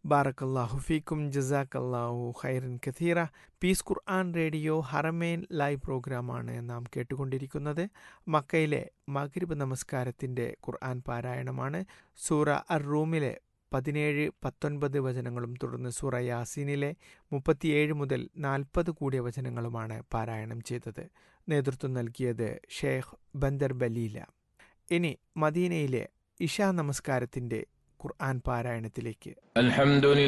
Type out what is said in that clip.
ബാറക്കല്ലാഹു ഫീക്കും ജസാക്കല്ലാഹു ഖൈറൻ കഥീറ peace Quran radio Haramain live പ്രോഗ്രാമാണ് നാം കേട്ടുകൊണ്ടിരിക്കുന്നത് മക്കയിലെ മഗ്രിബ് നമസ്കാരത്തിൻ്റെ ഖുർആൻ പാരായണമാണ് സൂറ അർ റൂമിലെ പതിനേഴ് പത്തൊൻപത് വചനങ്ങളും തുടർന്ന് സൂറ യാസീനിലെ മുപ്പത്തിയേഴ് മുതൽ നാൽപ്പത് കൂടിയ വചനങ്ങളുമാണ് പാരായണം ചെയ്തത് നേതൃത്വം നൽകിയത് ഷേഖ് ബന്ദർ ബലീല ഇനി മദീനയിലെ ഇഷാ നമസ്കാരത്തിൻ്റെ ഖുർആൻ പാരായണത്തിലേക്ക് الحمد لله